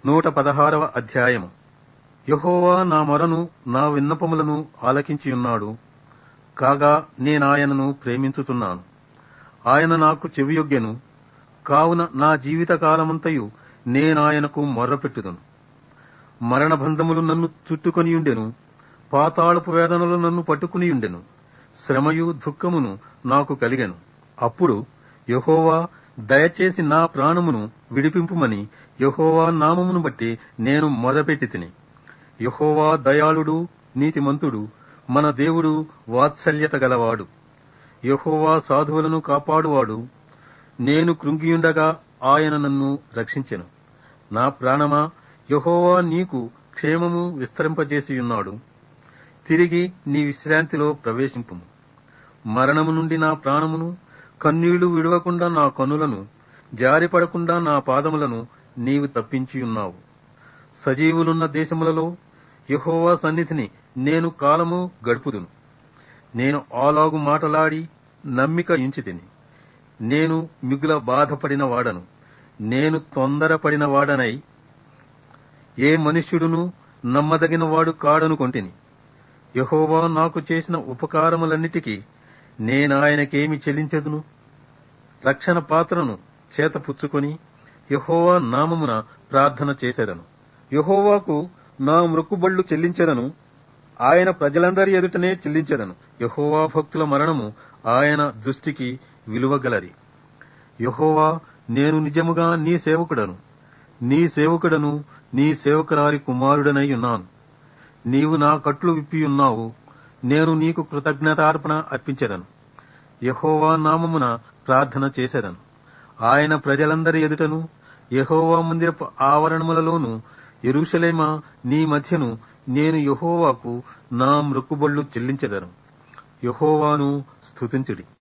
నూట పదహారవ అధ్యాయము యహోవా నా మొరను నా విన్నపములను ఆలకించియున్నాడు కాగా నేనాయనను ప్రేమించుతున్నాను ఆయన నాకు చెవియొగ్గెను కావున నా జీవిత కాలమంతయు నేనాయనకు మొర్రపెట్టుదను మరణబంధములు నన్ను చుట్టుకొనియుండెను పాతాళపు వేదనలు నన్ను పట్టుకునియుండెను శ్రమయు దుఃఖమును నాకు కలిగెను అప్పుడు యహోవా దయచేసి నా ప్రాణమును విడిపింపుమని యహోవా నామమును బట్టి నేను మొదపెట్టి తిని యహోవా దయాళుడు నీతిమంతుడు మన దేవుడు వాత్సల్యత గలవాడు యహోవా సాధువులను కాపాడువాడు నేను కృంగియుండగా ఆయన నన్ను రక్షించెను నా ప్రాణమా యహోవా నీకు క్షేమము విస్తరింపజేసియున్నాడు తిరిగి నీ విశ్రాంతిలో ప్రవేశింపుము మరణము నుండి నా ప్రాణమును కన్నీళ్లు విడవకుండా నా కనులను జారిపడకుండా నా పాదములను నీవు తప్పించియున్నావు సజీవులున్న దేశములలో యహోవా సన్నిధిని నేను కాలము గడుపుదును నేను ఆలాగు మాటలాడి నమ్మిక ఇంచితిని నేను మిగుల బాధపడిన వాడను నేను తొందరపడిన వాడనై ఏ మనుష్యుడును నమ్మదగిన వాడు కాడనుకొంటిని యహోవా నాకు చేసిన ఉపకారములన్నిటికీ నేనాయనకేమి చెల్లించెదును రక్షణ పాత్రను చేత పుచ్చుకొని యహోవా నామమున ప్రార్థన చేసేదను యహోవాకు నా మృక్కుబళ్ళు చెల్లించెదను ఆయన ప్రజలందరి ఎదుటనే చెల్లించెదను యహోవా భక్తుల మరణము ఆయన దృష్టికి విలువగలది యహోవా నేను నిజముగా నీ సేవకుడను నీ సేవకుడను నీ సేవకురారి కుమారుడనై ఉన్నాను నీవు నా కట్లు విప్పియున్నావు నేను నీకు కృతజ్ఞతార్పణ అర్పించెదను యహోవా నామమున ప్రార్థన చేసేదను ఆయన ప్రజలందరి ఎదుటను యహోవా మందిరపు ఆవరణములలోను ఎరుషలేమా నీ మధ్యను నేను యహోవాకు నా మృక్కుబళ్ళు చెల్లించెదను యహోవాను స్తుతించుడి